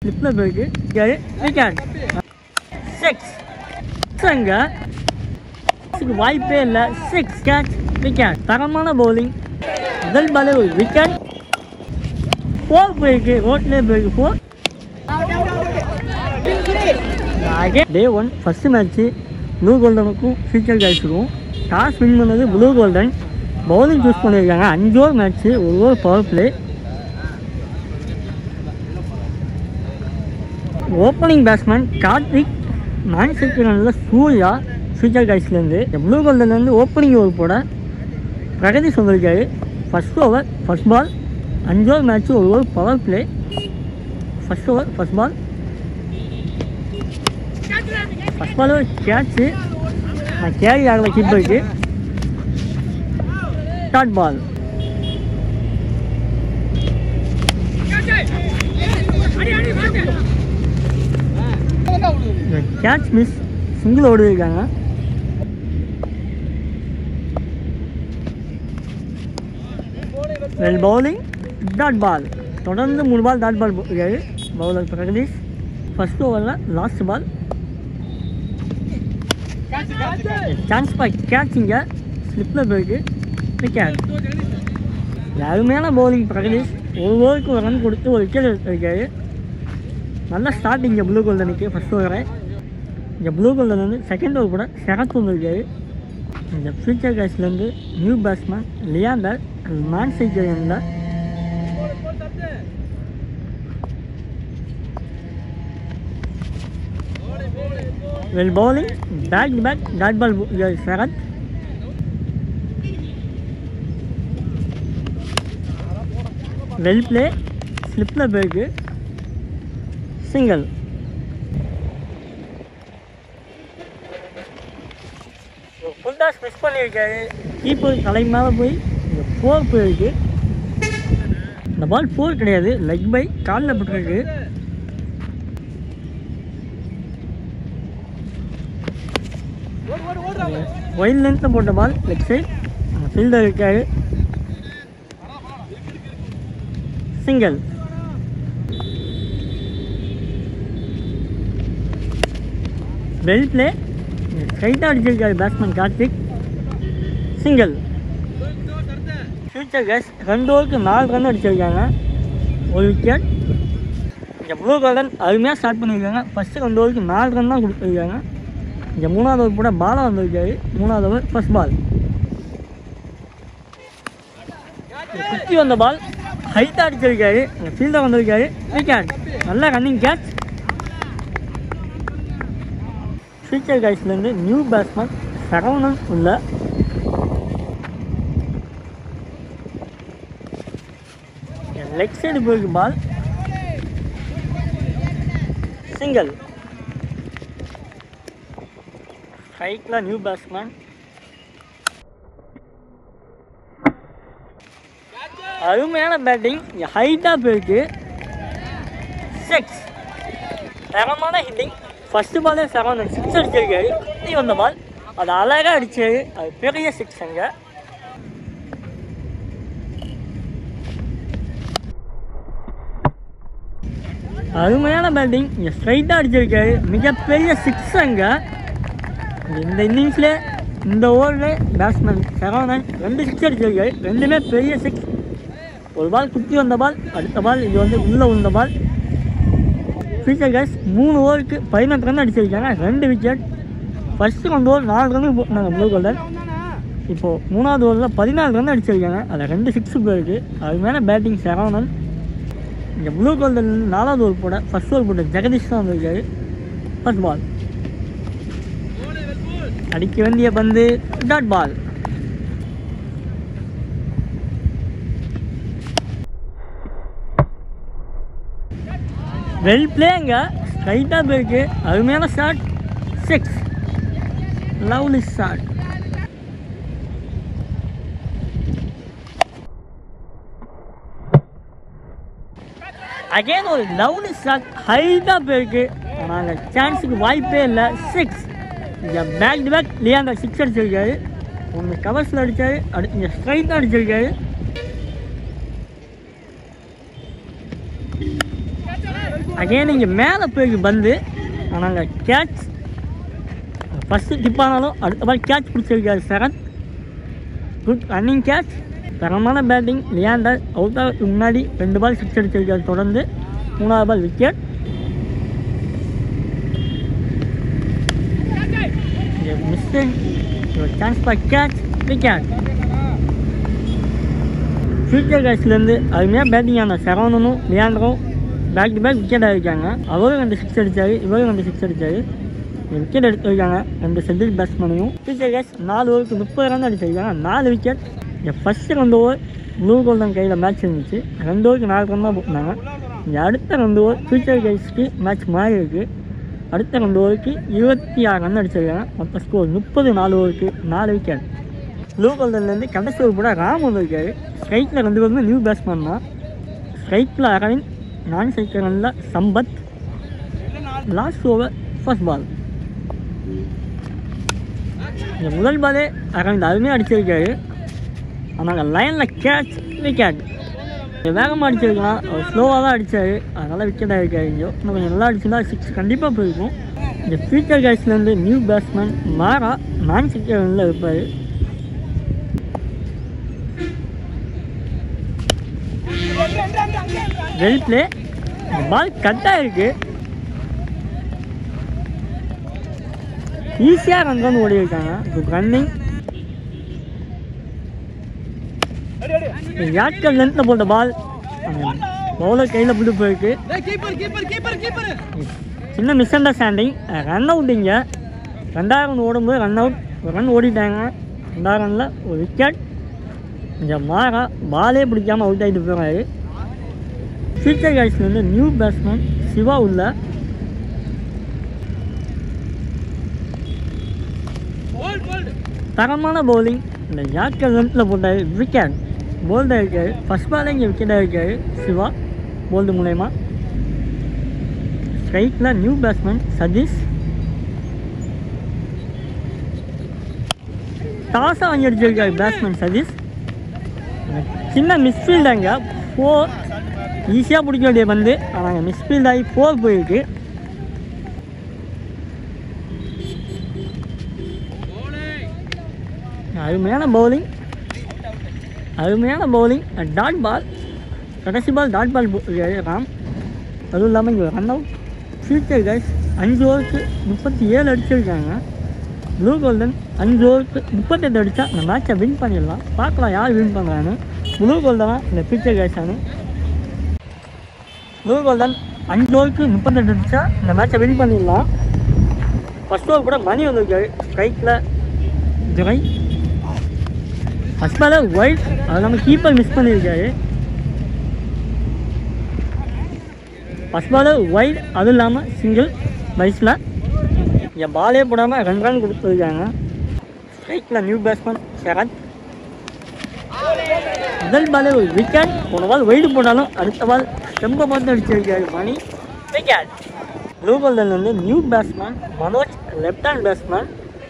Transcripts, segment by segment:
ஸ்லிப்பில் போயிருக்கு wicket six அங்க வாய்ப்பே இல்லை சிக்ஸ் கேட்ச் விக்கெட் தரமான பவுலிங் முதல் பாலே ஒரு விக்கெட் ஃபோர் போயிருக்கு ரோட்லேயே போயிருக்கு four day one first match blue கோல்டனுக்கும் ஃபியூச்சர் கைஸுக்கும் டாஸ் வின் பண்ணது ப்ளூ கோல்டன் பவுலிங் சூஸ் பண்ணியிருக்காங்க அஞ்சு ஓவர் மேட்ச்சு ஒரு over power play opening batsman Karthik நான் செக்யூரில் சூர்யா ஃபியூச்சர் கைஸ்லேருந்து ப்ளூ கோல்டன்லேருந்து ஓப்பனிங் ஓவர் போட பிரகதீஷ் வந்திருக்காரு ஃபஸ்ட் ஓவர் ஃபஸ்ட் பால் அஞ்சு ஓவர் மேட்ச்சு ஒரு over power play first over first பால் ஃபஸ்ட் பால் ஒரு கேட்ச்சு நான் கேரி ஆகலை கீப்பருக்கு short ball catch miss single ஓடி இருக்காங்க வெல் பவுலிங் டாட் பால் தொடர்ந்து மூணு பால் டாட் பால் இருக்காரு பவுலர் பிரகதீஷ் ஃபர்ஸ்ட் ஓவரில் லாஸ்ட் பால் சான்ஸ் பாய் கேட்சிங்க ஸ்லிப்பில் போயிருக்கு விக்கெட் அருமையான பவுலிங் பிரகதீஷ் ஒரு ஓவருக்கு ஒரு ரன் கொடுத்து ஒரு விக்கெட் இருக்காரு நல்ல ஸ்டார்ட் இங்கே ப்ளூ கோல்டனுக்கு ஃபஸ்ட் ஓவரை இங்கே ப்ளூ கோல்டன் வந்து செகண்ட் ஓவர் கூட சரத் வந்திருக்காரு இந்த ஃபியூச்சர் கேஸ்லேருந்து நியூ பேட்ஸ்மேன் லியாண்டர் மேன் சைக்கிள் well bowling back to back dot ball Sarath well play ஸ்லிப்பில் போயிருக்கு சிங்கிள் ஃபுல் டாஸ் மிஸ் பண்ணியிருக்காரு கீப்பர் தலை மேலே போய் இந்த ஃபோர் போயிருக்கு இந்த பால் ஃபோர் கிடையாது லெக் பை காலில் பட்டிருக்கு ஒயின் லென்த்தில் போட்ட பால் லெக் சைட் ஃபீல்டர் இருக்காரு சிங்கிள் வெல் பிளே ஸ்ட்ரைட்டாக அடிச்சிருக்காரு batsman Karthik single future case ரெண்டு ஓவருக்கு நாலு ரன் அடிச்சிருக்காங்க ஒரு விக்கெட் இங்கே ப்ளூ கோல்டன் அருமையாக ஸ்டார்ட் பண்ணியிருக்காங்க ஃபஸ்ட்டு ரெண்டு ஓவருக்கு நாலு ரன் தான் கொடுத்துருக்காங்க இங்கே மூணாவது ஓவர் கூட பாலாக வந்திருக்காரு மூணாவது ஓவர் ஃபர்ஸ்ட் பால் குத்தி வந்த பால் ஹைட்டாக அடிச்சிருக்காரு இங்கே ஃபீல்டர் வந்திருக்காரு விக்கெட் நல்ல ரன்னிங் கேட்ச் ஃபியூச்சர் கைஸ்லேருந்து நியூ பேட்ஸ்மேன் சரவணன் உள்ள லெக் சைடு போயிருக்கு பால் சிங்கிள் ஸ்ட்ரைக்கில் நியூ பேட்ஸ்மேன் அருமையான பேட்டிங் ஹைட்டாக போயிருக்கு சிக்ஸ் தரமான ஹிட்டிங் ஃபஸ்ட்டு பாலே செவன் சிக்ஸ் அடிச்சிருக்காரு குத்தி வந்த பால் அது அழகாக அடிச்சாரு அது பெரிய சிக்ஸ் அங்கே அருமையான பேட்டிங் இங்கே ஸ்ட்ரைட்டாக அடிச்சிருக்காரு மிகப்பெரிய சிக்ஸ் அங்கே இந்த இன்னிங்ஸில் இந்த ஓவரில் பேட்ஸ்மேன் செவனன் ரெண்டு சிக்ஸ் அடிச்சிருக்காரு ரெண்டுமே பெரிய சிக்ஸ் ஒரு பால் குத்தி வந்த பால் அடுத்த பால் இது வந்து உள்ளே உள்ள பால் ஃபியூச்சர் கேஸ் மூணு ஓவருக்கு பதினெட்டு ரன் அடிச்சிருக்காங்க ரெண்டு விக்கெட் ஃபஸ்ட்டு ரெண்டு ஓவர் நாலு ரன் போட்டாங்க ப்ளூ கோல்டன் இப்போது மூணாவது ஓவரில் பதினாலு ரன் அடிச்சிருக்காங்க அதில் ரெண்டு சிக்ஸ் போயிருக்கு அது மேலே பேட்டிங் சரவணன் இங்கே ப்ளூ கோல்டன் நாலாவது ஓவர் போட ஃபஸ்ட் ஓவர் போட்ட ஜெகதீஷ் தான் வந்திருக்காரு ஃபர்ஸ்ட் பால் அடிக்க வேண்டிய பந்து டாட் பால் வெல் பிளேங்க ஸ்ட்ரைட்டாக போயிருக்கு அருமையான shot six lovely shot again ஒரு லவ்லி ஷாட் ஹைட்டாக போயிருக்கு ஆனால் சான்ஸுக்கு வாய்ப்பே இல்லை சிக்ஸ் இங்கே பேக் டு பேக் லியாங்க சிக்ஸ் அடிச்சிருக்காரு ஒன்று கவர்ஸில் அடித்தாரு அடுத்து இங்கே ஸ்ட்ரைட்டாக அடிச்சிருக்காரு அகைன் இங்கே மேலே போய் பந்து ஆனால் அங்கே கேட்ச் ஃபஸ்ட்டு டிப் ஆனாலும் அடுத்த பால் கேட்ச் பிடிச்சிருக்காரு சரத் குட் ரன்னிங் கேட்ச் தரமான பேட்டிங் லியாண்டர் அவுட் ஆகிறதுக்கு முன்னாடி ரெண்டு பால் சிக்ஸ் அடிச்சிருக்காரு தொடர்ந்து மூணாவது ball wicket mistake chance for catch wicket future கேட்ச்லேருந்து அருமையாக பேட்டிங் ஆன சரவணனும் லியாண்டரும் பேக் டு பேக் விக்கெட் ஆகிருக்காங்க அவரும் ரெண்டு சிக்ஸ் அடித்தார் இவரும் ரெண்டு சிக்ஸ் அடித்தார் விக்கெட் எடுத்திருக்காங்க ரெண்டு செந்தில் பேட்ஸ்மேனையும் ஃபியூச்சர் கேட்ச் நாலு ஓவருக்கு முப்பது ரன் அடிச்சிருக்காங்க நாலு விக்கெட் இந்த ஃபஸ்ட்டு ரெண்டு ஓவர் ப்ளூ கோல்டன் கையில் மேட்ச் இருந்துச்சு ரெண்டு ஓவருக்கு நாலு ரன் தான் போட்டாங்க இந்த அடுத்த ரெண்டு ஓவர் ஃபியூச்சர் கேட்ஸ்க்கு மேட்ச் மாறி இருக்கு அடுத்த ரெண்டு ஓவருக்கு இருபத்தி ஆறு ரன் அடிச்சிருக்காங்க மொத்த ஸ்கோர் முப்பது நாலு ஓவருக்கு நாலு விக்கெட் ப்ளூ கோல்டன்லேருந்து கடைசி ஓவர் கூட ராம் வந்திருக்காரு ஸ்ட்ரைட்டில் ரெண்டு பேருமே நியூ பேட்ஸ்மேன் தான் ஸ்ட்ரைட்டில் அரவிந்த் நான் striker Ranil Sampath last over first ball இந்த முதல் பாலே அரவிந்த் அருமையாக அடிச்சிருக்காரு ஆனால் லைனில் கேட்ச் விக்கெட் வேகமாக அடிச்சிருக்கலாம் அவர் ஸ்லோவாக தான் அடித்தார் அதனால் விக்கெட் ஆகிருக்காரு இங்கே இன்னும் கொஞ்சம் நல்லா அடிச்சிருந்தா சிக்ஸ் கண்டிப்பாக போயிருக்கும் இந்த ஃபியூச்சர் கேட்ச்லேருந்து நியூ பேட்ஸ்மேன் மாறா நான் சிக்கர் ரனில் இருப்பார் வெல் பிளே பால் கட்டாக இருக்கு ஈஸியாக ரன் ரன் ஓடி இருக்காங்க குட் ரன்னிங் யாட்கள் லென்த்தில் போட்ட பால் பவுலர் கையில் பிடிப்பு போயிருக்கு சின்ன மிஸ் அண்டர்ஸ்டாண்டிங் ரன் அவுட் இங்கே ரெண்டாயிரம் ஓடும்போது ரன் அவுட் ஒரு ரன் ஓடிட்டாங்க ரெண்டாயிரம் ரனில் ஒரு விக்கெட் இங்கே மாறா பாலே பிடிக்காம அவுட் ஆகிட்டு போகிறாரு ஃபியூச்சர் கேட்ச்ல வந்து நியூ பேட்ஸ்மேன் சிவா உள்ள தரமான பவுலிங் இந்த யாக்கர் லென்த்தில் போட்டார் விக்கெட் போல்டாக இருக்காரு ஃபஸ்ட் பாலே இங்கே விக்கெட்டாக இருக்காரு சிவா போல்டு மூலயமா ஸ்ட்ரைட்டில் நியூ பேட்ஸ்மேன் சதீஷ் டாஸாக வாங்கி அடிச்சிருக்காரு பேட்ஸ்மேன் சதீஷ் சின்ன மிஸ்ஃபீல்டாங்க ஃபோர் ஈஸியாக பிடிக்க வேண்டிய பந்து ஆனால் மிஸ்ஃபீல்ட் ஆகி ஃபோர் போயிருக்கு அருமையான பவுலிங் அருமையான பவுலிங் டாட் பால் கடைசி பால் டாட் பால் ராம் அதுவும் இல்லாமல் இங்கே ரன் அவுட் ஃபியூச்சர் கைஸ் அஞ்சு ஓவருக்கு முப்பத்தி ஏழு அடிச்சிருக்காங்க ப்ளூ கோல்டன் அஞ்சு ஓவருக்கு முப்பத்தெட்டு அடித்தா இந்த மேட்சை வின் பண்ணிடலாம் பார்க்கலாம் யார் வின் பண்ணுறான்னு ப்ளூ கோல்டனா இல்லை ஃபியூச்சர் கைஸானு ப்ளூ கோல்டன் அஞ்சு ஓவருக்கு முப்பத்தெட்டு அடித்தா இந்த மேட்சை வின் பண்ணிடலாம் ஃபஸ்ட் ஓவர் கூட மணி வந்திருக்காரு ஸ்ட்ரைக்கில் ஜுரை ஃபஸ்ட் பாலர் ஒயிட் அது இல்லாமல் கீப்பர் மிஸ் பண்ணியிருக்காரு ஃபஸ்ட் பாலர் ஒயிட் அதுவும் இல்லாமல் சிங்கிள் பைஸில் இங்கே பாலே போடாமல் ரன் ரன் கொடுத்துருக்காங்க ஸ்ட்ரைக்கில் நியூ பேட்ஸ்மேன் சரத் முதல் பாலே ஒரு விக்கெட் போன பால் ஒயிடு போட்டாலும் அடுத்த பால் ரொம்ப பார்த்து அடிச்சிருக்காரு மணி விக்கெட் ப்ளூ கோல்டன் வந்து new batsman Manoj left hand batsman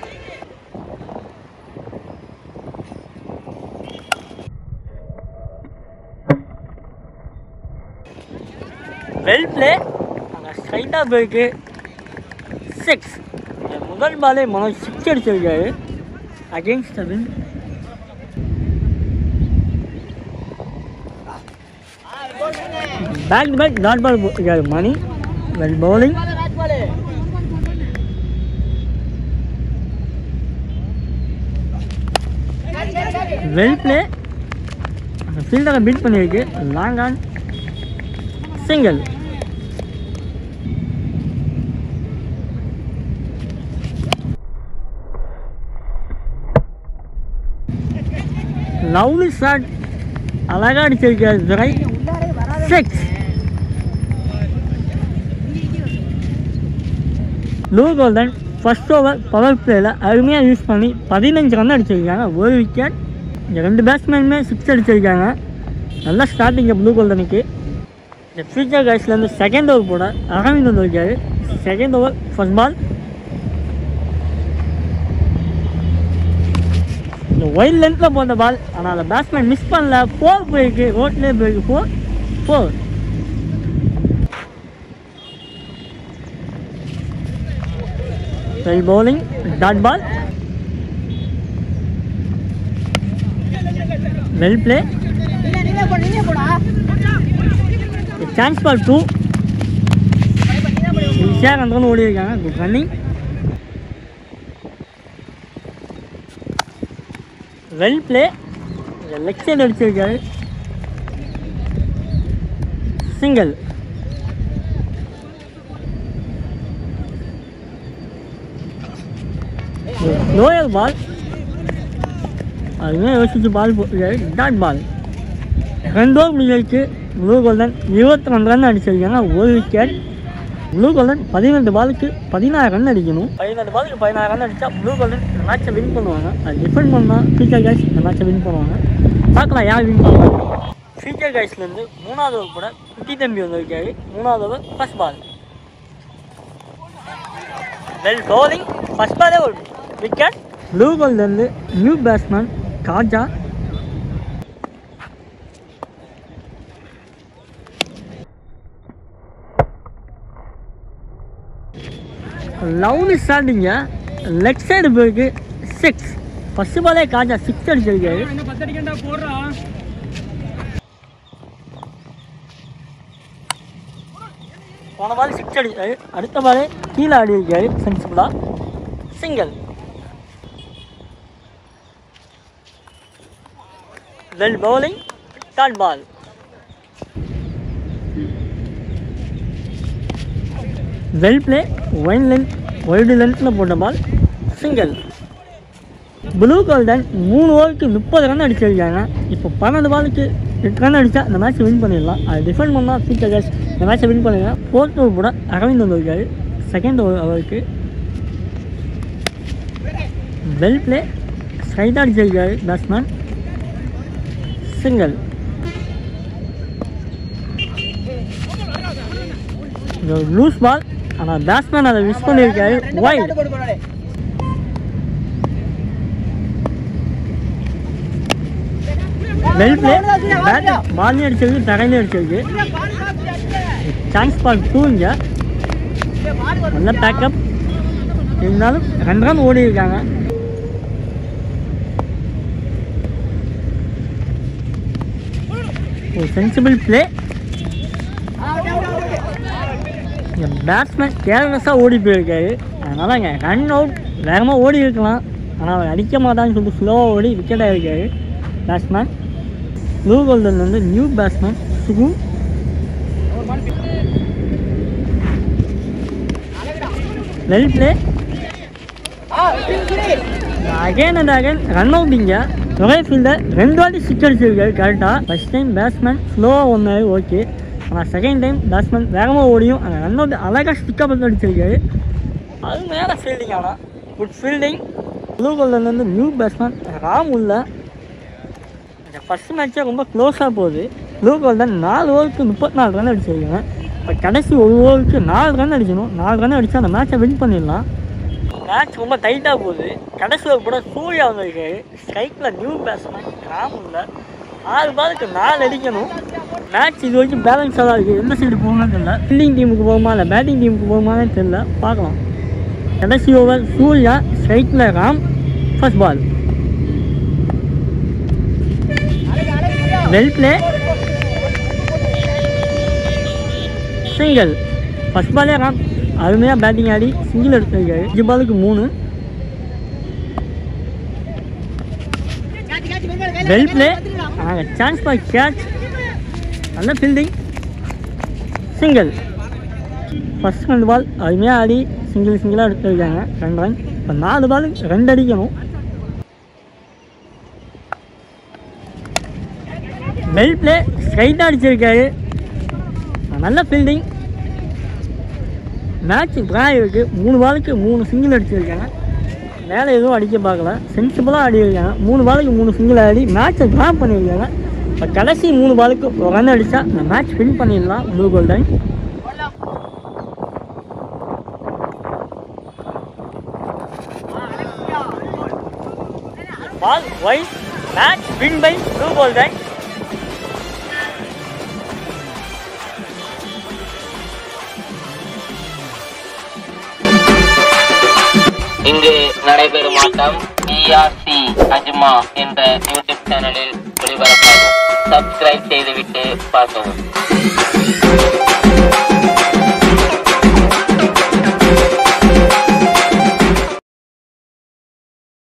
well play அங்கே ஸ்ட்ரைட்டாக போயிருக்கு சிக்ஸ் முதல் பாலே மனோஜ் சிக்ஸ் அடிச்சிருக்காரு against win back to back dot ball போட்டிருக்காரு Mani well bowling well play அந்த ஃபீல்டரை பீட் பண்ணியிருக்கு long on single lovely shot அழகாக அடிச்சிருக்காரு Durai six blue golden first over power பிளேயில் அருமையாக யூஸ் பண்ணி பதினஞ்சு ரன் அடிச்சிருக்காங்க ஒரு விக்கெட் இங்கே ரெண்டு பேட்ஸ்மேனுமே சிக்ஸ் அடிச்சிருக்காங்க நல்லா ஸ்டார்டிங் ப்ளூ கோல்டனுக்கு இந்த ஃபியூச்சர் கைஸ்லேருந்து செகண்ட் ஓவர் போட அரவிந்த் வந்திருக்காரு செகண்ட் ஓவர் ஃபர்ஸ்ட் பால் இந்த ஒயிட் லென்த்தில் போட்ட பால் ஆனால் அந்த பேட்ஸ்மேன் மிஸ் பண்ணல ஃபோர் போயிருக்கு ரோட்லேயே போயிருக்கு four four well bowling dot ball well play chance ball two ஈஸியாக ரன் ஓடி இருக்காங்க good running well play leg side அடிச்சிருக்காரு சிங்கிள் லோயல் பால் அதுவே யோசிச்சு பால் போட்டிருக்காரு டாட் பால் ரெண்டு ஓவர் முடிஞ்சிருக்கு ப்ளூ கோல்டன் இருபத்தி ரெண்டு ரன் அடிச்சிருக்காங்க ஒரு விக்கெட் ப்ளூ கோல்டன் பதினெண்டு பாலுக்கு பதினாறு ரன் அடிக்கணும் பதினெண்டு பாலுக்கு பதினாறு ரன் அடித்தா ப்ளூ கோல்டன் இந்த மேட்சை வின் பண்ணுவாங்க அது டிஃபெண்ட் பண்ணால் ஃபியூச்சர் கைஸ் இந்த மேட்சை வின் பண்ணுவாங்க பார்க்கலாம் யார் வின் பண்ணுவாங்க ஃபியூச்சர் கைஸ்லேருந்து மூணாவது ஓவர் கூட குட்டி தம்பி வந்திருக்காரு மூணாவது over first ball well bowling first பாலே ஒரு விக்கெட் ப்ளூ கோல்லேருந்து நியூ பேட்ஸ்மேன் காஜா லவுனு ஸ்டார்டிங்க லெஃப்ட் சைடு போயிருக்கு சிக்ஸ் ஃபஸ்ட்டு பாலே காஜா சிக்ஸ் அடிச்சிருக்காரு இன்னும் பத்தடிக்கண்டா போடுறா போன பால் சிக்ஸ் அடிச்சாரு அடுத்த பாலே கீழே ஆடி இருக்காரு சென்சிபிளாக single well bowling dot ball well play ஒயின் லென்த் ஒய்டு லென்த்தில் போட்ட பால் சிங்கிள் ப்ளூ கோல்டன் மூணு ஓவருக்கு முப்பது ரன் அடிச்சிருக்காங்க இப்போ பன்னெண்டு பாலுக்கு எட்டு ரன் அடித்தா இந்த மேட்ச் வின் பண்ணிடலாம் அது டிஃபெண்ட் பண்ணால் ஃபியூச்சர் கேஸ் இந்த மேட்ச்சை வின் பண்ணிடலாம் ஃபோர்த் ஓவர் கூட அரவிந்த் வந்திருக்காரு செகண்ட் ஓவர் அவருக்கு வெல் பிளே ஸ்ட்ரைட்டாக அடிச்சிருக்காரு பேட்ஸ்மேன் சிங்கிள் லூஸ் பால் ஆனால் பேட்ஸ்மேன் அதை மிஸ் பண்ணியிருக்காரு வைட் வெல் பிளே பேட் பால்லையும் அடிச்சிருக்கு தரையிலையும் அடிச்சிருக்கு சான்ஸ் பால் டூங்க நல்ல பேக்கப் இருந்தாலும் ரெண்டு ரன் ஓடி இருக்காங்க ஒரு சென்சிபிள் பிளே இந்த பேட்ஸ்மேன் கேர்லெஸ்ஸாக ஓடி போயிருக்காரு அதனால் இங்கே ரன் அவுட் வேகமாக ஓடி இருக்கலாம் ஆனால் அவர் அடிக்க மாட்டான்னு சொல்லிட்டு ஸ்லோவாக ஓடி விக்கெட் ஆகிருக்காரு பேட்ஸ்மேன் ப்ளூ கோல்டன் வந்து new batsman Sugu well play again and again run அவுட்டிங்க ஒரே ஃபீல்டர் ரெண்டு வாட்டி சிக்ஸ் அடிச்சிருக்காரு கரெக்டாக ஃபஸ்ட் டைம் பேட்ஸ்மேன் ஸ்லோவாக ஒன்றாரு ஓகே ஆனால் செகண்ட் டைம் பேட்ஸ்மேன் வேகமாக ஓடியும் அந்த ரன் அவுட் அழகாக ஸ்டிக்கப் பண்ணி அடிச்சிருக்காரு அது மேலே ஃபீல்டிங் ஆனால் குட் ஃபீல்டிங் ப்ளூ கோல்டன் வந்து நியூ பேட்ஸ்மேன் ராம் உள்ள இந்த ஃபஸ்ட் மேட்ச்சே ரொம்ப க்ளோஸாக போகுது ப்ளூ கோல்டன் நாலு ஓவருக்கு முப்பத்தி நாலு ரன் அடிச்சிருக்காங்க இப்போ கடைசி ஒரு ஓவருக்கு நாலு ரன் அடிக்கணும் நாலு ரன் அடித்தா அந்த மேட்ச்சை வின் பண்ணிடலாம் மேட்ச் ரொம்ப டைட்டாக போகுது கடைசி ஓவர் கூட சூர்யா வந்திருக்காரு ஸ்ட்ரைக்கில் நியூ பேட்ஸ்மேன் கிராமில் ஆறு பாலுக்கு நாலு அடிக்கணும் மேட்ச் இது வரைக்கும் பேலன்ஸாக தான் இருக்குது எந்த சைடு போகணும்னு தெரியல ஃபீல்டிங் டீமுக்கு போகுமா இல்லை பேட்டிங் டீமுக்கு போகுமான்னு தெரியல பார்க்கலாம் கடைசி ஓவர் சூர்யா ஸ்ட்ரைக்கில் Ram first ball well play single first பாலே ராம் அருமையாக பேட்டிங் ஆடி சிங்கிள் எடுத்திருக்காரு அஞ்சு பாலுக்கு மூணு well play chance for catch நல்ல ஃபீல்டிங் சிங்கிள் ஃபர்ஸ்ட் ரெண்டு பால் அருமையாக ஆடி சிங்கிள் சிங்கிளாக எடுத்திருக்காங்க ரெண்டு ரன் இப்போ நாலு பால் ரெண்டு அடிக்கணும் வெல் பிளே ஸ்ட்ரைட்டாக அடிச்சிருக்காரு நல்ல ஃபீல்டிங் மேட்ச் ட்ரா இருக்கு மூணு பாலுக்கு மூணு சிங்கிள் அடிச்சிருக்காங்க மேலே எதுவும் அடிக்க பார்க்கல சென்சிபிளாக ஆடிருக்காங்க மூணு பாலுக்கு மூணு சிங்கிள் ஆடி மேட்ச்சை ட்ரா பண்ணியிருக்காங்க இப்போ கடைசி மூணு பாலுக்கு ஒரு ரன் அடித்தா இந்த மேட்ச் வின் பண்ணிடலாம் blue golden ball wide match win by blue golden இங்கு நடைபெறும் ஆட்டம் பிஆர்சி அஜ்மா என்ற யூடியூப் சேனலில் ஒளிபரப்பாகும் சப்ஸ்கிரைப் செய்துவிட்டு பார்க்கவும்